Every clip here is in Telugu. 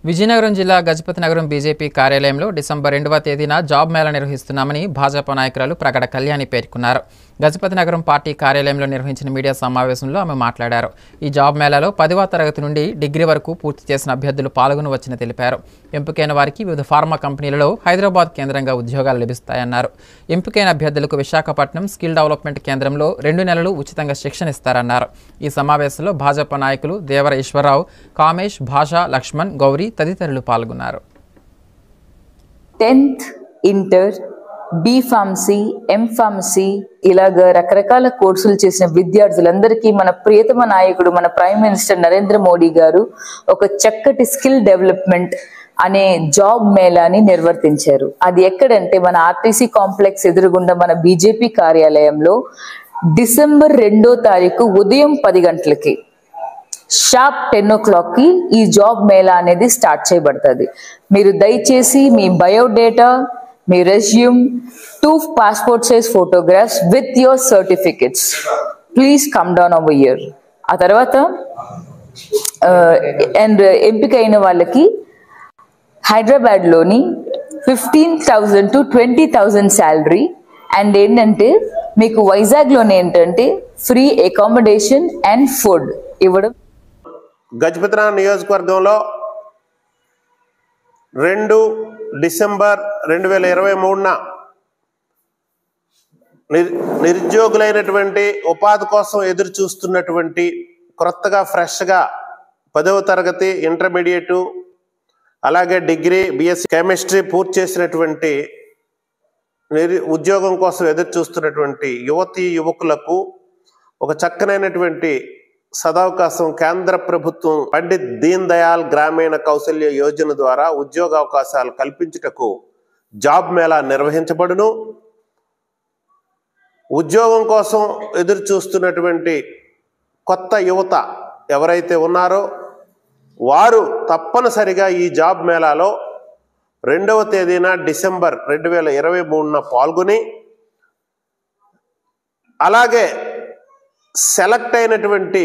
విజయనగరం జిల్లా గజపతి నగరం బీజేపీ కార్యాలయంలో డిసెంబర్ రెండవ తేదీన జాబ్ మేళా నిర్వహిస్తున్నామని భాజపా నాయకురాలు ప్రకట కళ్యాణి పేర్కొన్నారు గజపతి నగరం పార్టీ కార్యాలయంలో నిర్వహించిన మీడియా సమావేశంలో ఆమె మాట్లాడారు ఈ జాబ్ మేళాలో పదవ తరగతి నుండి డిగ్రీ వరకు పూర్తి చేసిన అభ్యర్థులు పాల్గొనవచ్చని తెలిపారు ఎంపికైన వారికి వివిధ ఫార్మా కంపెనీలలో హైదరాబాద్ కేంద్రంగా ఉద్యోగాలు లభిస్తాయన్నారు ఎంపికైన అభ్యర్థులకు విశాఖపట్నం స్కిల్ డెవలప్మెంట్ కేంద్రంలో రెండు నెలలు ఉచితంగా శిక్షణ ఇస్తారన్నారు ఈ సమావేశంలో భాజపా నాయకులు దేవర ఈశ్వరరావు కామేష్ భాష లక్ష్మణ్ గౌరీ తదితరులు పాల్గొన్నారు tenth inter B pharmacy M pharmacy ఇలాగ రకరకాల కోర్సులు చేసిన విద్యార్థులందరికీ మన ప్రియతమ నాయకుడు మన ప్రైమ్ మినిస్టర్ నరేంద్ర మోడీ గారు ఒక చక్కటి స్కిల్ డెవలప్మెంట్ అనే జాబ్ మేళాని నిర్వర్తించారు అది ఎక్కడంటే మన ఆర్టీసీ కాంప్లెక్స్ ఎదురుగుండా మన బీజేపీ కార్యాలయంలో డిసెంబర్ రెండో తారీఖు ఉదయం పది గంటలకి షార్ప్ టెన్ ఓ క్లాక్ కి ఈ జాబ్ మేళా అనేది స్టార్ట్ చేయబడుతుంది మీరు దయచేసి మీ బయోడేటా మీ resume two passport size photographs with your certificates please come down our year ఆ తర్వాత అండ్ ఎంపిక అయిన వాళ్ళకి హైదరాబాద్లోని fifteen thousand to twenty thousand salary and ఏంటంటే మీకు వైజాగ్లోనే ఏంటంటే ఫ్రీ అకామిడేషన్ అండ్ ఫుడ్ ఇవ్వడం గజపతినగర్ నియోజకవర్గంలో రెండు డిసెంబర్ రెండు వేల ఇరవై మూడున నిర్ నిరుద్యోగులైనటువంటి ఉపాధి కోసం ఎదురు చూస్తున్నటువంటి క్రొత్తగా ఫ్రెష్గా పదవ తరగతి ఇంటర్మీడియట్ అలాగే డిగ్రీ బిఎస్సి కెమిస్ట్రీ పూర్తి చేసినటువంటి నిరు ఉద్యోగం కోసం ఎదురు చూస్తున్నటువంటి యువతి యువకులకు ఒక చక్కనైనటువంటి సదవకాశం కేంద్ర ప్రభుత్వం పండిత్ దీన్ దయాల్ గ్రామీణ కౌశల్య యోజన ద్వారా ఉద్యోగ అవకాశాలు కల్పించుటకు జాబ్ మేళా నిర్వహించబడును ఉద్యోగం కోసం ఎదురు చూస్తున్నటువంటి కొత్త యువత ఎవరైతే ఉన్నారో వారు తప్పనిసరిగా ఈ జాబ్ మేళాలో రెండవ తేదీన డిసెంబర్ రెండు వేల ఇరవై మూడున పాల్గొని అలాగే సెలెక్ట్ అయినటువంటి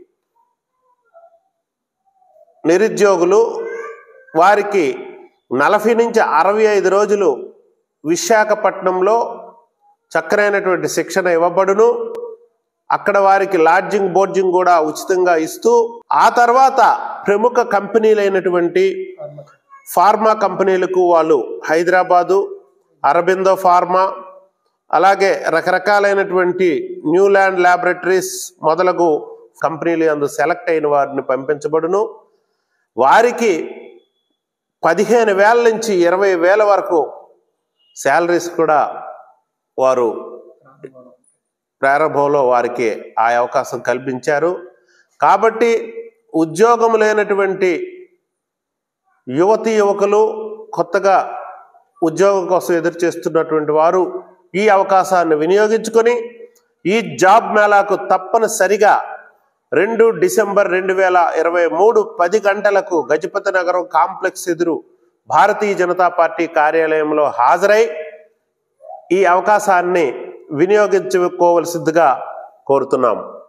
నిరుద్యోగులు వారికి నలభై నుంచి అరవై ఐదు రోజులు విశాఖపట్నంలో చక్కనైనటువంటి శిక్షణ ఇవ్వబడును అక్కడ వారికి లాడ్జింగ్ బోర్జింగ్ కూడా ఉచితంగా ఇస్తూ ఆ తర్వాత ప్రముఖ కంపెనీలైనటువంటి ఫార్మా కంపెనీలకు వాళ్ళు హైదరాబాదు అరబిందో ఫార్మా అలాగే రకరకాలైనటువంటి న్యూల్యాండ్ ల్యాబొరేటరీస్ మొదలగు కంపెనీలు అందు సెలెక్ట్ అయిన వారిని పంపించబడును వారికి పదిహేను వేల నుంచి ఇరవై వేల వరకు శాలరీస్ కూడా వారు ప్రారంభంలో వారికి ఆ అవకాశం కల్పించారు కాబట్టి ఉద్యోగం లేనటువంటి యువతి యువకులు కొత్తగా ఉద్యోగం కోసం ఎదురు చేస్తున్నటువంటి వారు ఈ అవకాశాన్ని వినియోగించుకొని ఈ జాబ్ మేళాకు తప్పనిసరిగా రెండు డిసెంబర్ రెండు వేల ఇరవై మూడు పది గంటలకు గజపతి నగరం కాంప్లెక్స్ ఎదురు భారతీయ జనతా పార్టీ కార్యాలయంలో హాజరై ఈ అవకాశాన్ని వినియోగించుకోవలసిందిగా కోరుతున్నాము